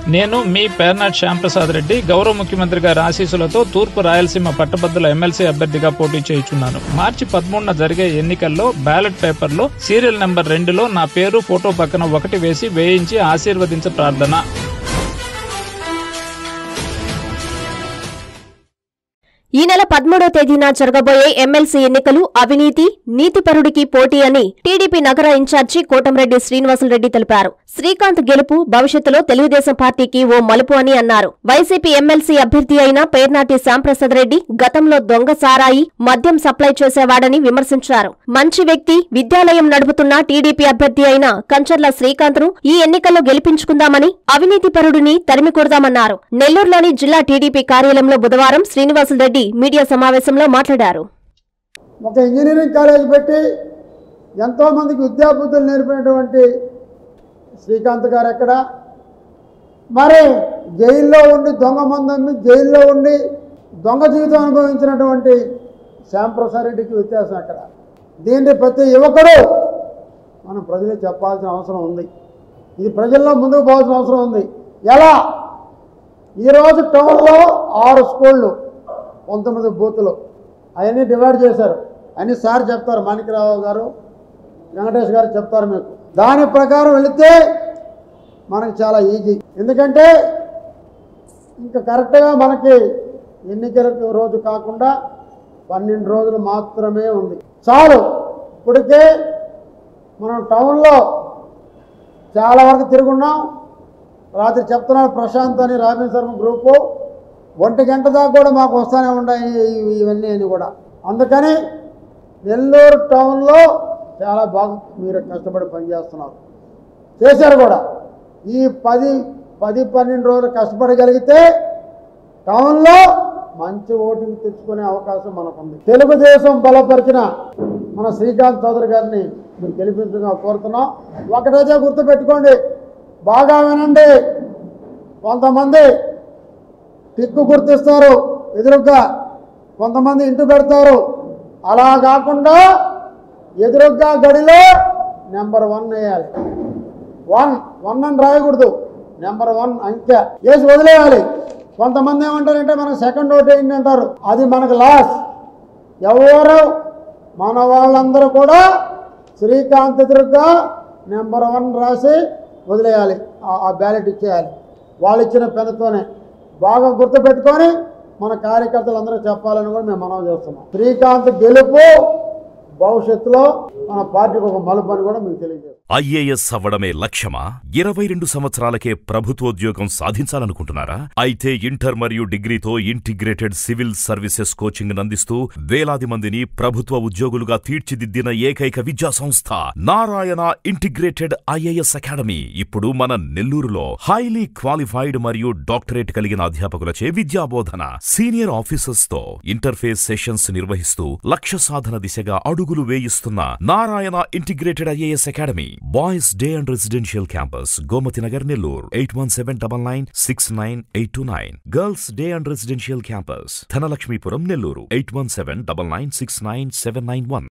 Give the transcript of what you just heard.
నేను మీ పేర్నాట్ శ్యాంప్రసాద్ రెడ్డి గౌరవ ముఖ్యమంత్రి గారి ఆశీస్సులతో తూర్పు రాయలసీమ పట్టభద్రుల ఎమ్మెల్సీ అభ్యర్థిగా పోటీ చేయుచున్నాను మార్చి పదమూడున జరిగే ఎన్నికల్లో బ్యాలెట్ పేపర్లో సీరియల్ నెంబర్ రెండులో నా పేరు ఫోటో పక్కన ఒకటి వేసి వేయించి ఆశీర్వదించ ప్రార్థన ఈ నెల పదమూడో తేదీన జరగబోయే ఎమ్మెల్సీ ఎన్నికలు అవినీతి నీతిపరుడికి పోటీ అని టీడీపీ నగర ఇన్ఛార్జి కోటంరెడ్డి శ్రీనివాసులరెడ్డి తెలిపారు శ్రీకాంత్ గెలుపు భవిష్యత్తులో తెలుగుదేశం పార్టీకి ఓ మలుపు అని అన్నారు వైసీపీ ఎమ్మెల్సీ అభ్యర్థి అయిన పేర్నాటి శ్యాంప్రసాద్ రెడ్డి గతంలో దొంగ సారాయి మద్యం సప్లై చేసేవాడని విమర్శించారు మంచి వ్యక్తి విద్యాలయం నడుపుతున్న టీడీపీ అభ్యర్థి అయిన కంచర్ల శ్రీకాంత్ ను ఈ ఎన్నికల్లో గెలిపించుకుందామని అవినీతిపరుడిని తరిమికొడదామన్నారు నెల్లూరులోని జిల్లా టీడీపీ కార్యాలయంలో బుధవారం శ్రీనివాసులరెడ్డి మీడియా సమావేశంలో మాట్లాడారు ఒక ఇంజనీరింగ్ కాలేజ్ పెట్టి ఎంతోమందికి విద్యాబుద్ధులు నేర్పినటువంటి శ్రీకాంత్ గారు ఎక్కడ మరి జైల్లో ఉండి దొంగ మందమ్మి జైల్లో ఉండి దొంగ జీవితం అనుభవించినటువంటి శ్యాంప్రసాద్ రెడ్డికి వ్యత్యాసం ఎక్కడ దీన్ని ప్రతి యువకుడు మనం ప్రజలకు చెప్పాల్సిన అవసరం ఉంది ఇది ప్రజల్లో ముందుకు పోవాల్సిన అవసరం ఉంది ఎలా ఈరోజు టౌన్లో ఆరు స్కూళ్ళు పంతొమ్మిది బూతులు అవన్నీ డివైడ్ చేశారు అన్ని సార్ చెప్తారు మాణిక్యరావు గారు వెంకటేష్ గారు చెప్తారు మీకు దాని ప్రకారం వెళితే మనకు చాలా ఈజీ ఎందుకంటే ఇంకా కరెక్ట్గా మనకి ఎన్నికలకు రోజు కాకుండా పన్నెండు రోజులు మాత్రమే ఉంది చాలు ఇప్పటికే మనం టౌన్లో చాలా వరకు తిరుగున్నాం రాత్రి చెప్తున్నాడు ప్రశాంత్ అని రాబిన్ శర్మ గ్రూపు ఒంటి గంట దాకా కూడా మాకు వస్తూనే ఉన్నాయి ఇవి- ఇవన్నీ అని కూడా అందుకని నెల్లూరు టౌన్లో చాలా బాగా మీరు కష్టపడి పనిచేస్తున్నారు చేశారు కూడా ఈ పది పది పన్నెండు రోజులు కష్టపడగలిగితే టౌన్లో మంచి ఓటింగ్ తెచ్చుకునే అవకాశం మనకుంది తెలుగుదేశం బలపరిచిన మన శ్రీకాంత్ చౌదరి గారిని మీరు గెలిపించగా కోరుతున్నాం ఒకటైతే గుర్తుపెట్టుకోండి బాగా వినండి కొంతమంది టిక్కు గుర్తిస్తారు ఎదురుగ్గా కొంతమంది ఇంటి పెడతారు అలా కాకుండా ఎదురుగ్గా గడిలో నెంబర్ వన్ వేయాలి వన్ వన్ అని రాయకూడదు నెంబర్ వన్ అంకె వేసి వదిలేయాలి కొంతమంది ఏమంటారంటే మనకు సెకండ్ ఓట్ వేయండి అంటారు అది మనకు లాస్ ఎవరు మన వాళ్ళందరూ కూడా శ్రీకాంత్ ఎదురుగా నెంబర్ వన్ రాసి వదిలేయాలి ఆ- ఆ బ్యాలెట్ ఇచ్చేయాలి వాళ్ళు ఇచ్చిన పెన్తోనే బాగా గుర్తుపెట్టుకొని మన కార్యకర్తలందరూ చెప్పాలని కూడా మేము మనవి చేస్తున్నాం శ్రీకాంత్ గెలుపు భవిష్యత్తులో మన పార్టీకి ఒక మలుపు అని కూడా మీకు తెలియజేస్తాం ఐఏఎస్ అవ్వడమే లక్ష్యమా ఇరవై రెండు సంవత్సరాలకే ప్రభుత్వోద్యోగం సాధించాలనుకుంటున్నారా అయితే ఇంటర్ మరియు డిగ్రీతో ఇంటిగ్రేటెడ్ సివిల్ సర్వీసెస్ కోచింగ్ అందిస్తూ వేలాది మందిని ప్రభుత్వ ఉద్యోగులుగా తీర్చిదిద్దిన ఏకైక విద్యా సంస్థ నారాయణ ఇంటిగ్రేటెడ్ ఐఏఎస్ అకాడమీ ఇప్పుడు మన నెల్లూరులో హైలీ క్వాలిఫైడ్ మరియు డాక్టరేట్ కలిగిన అధ్యాపకులచే విద్యాబోధన సీనియర్ ఆఫీసర్స్ తో ఇంటర్ఫేస్ సెషన్స్ నిర్వహిస్తూ లక్ష్య సాధన దిశగా అడుగులు వేయిస్తున్న Narayana integrated IAS academy boys day and residential campus Gomati Nagar Nellore eight one seven double nine six nine eight two nine girls day and residential campus Dhanalakshmipuram Nellore eight one seven double nine six nine seven nine one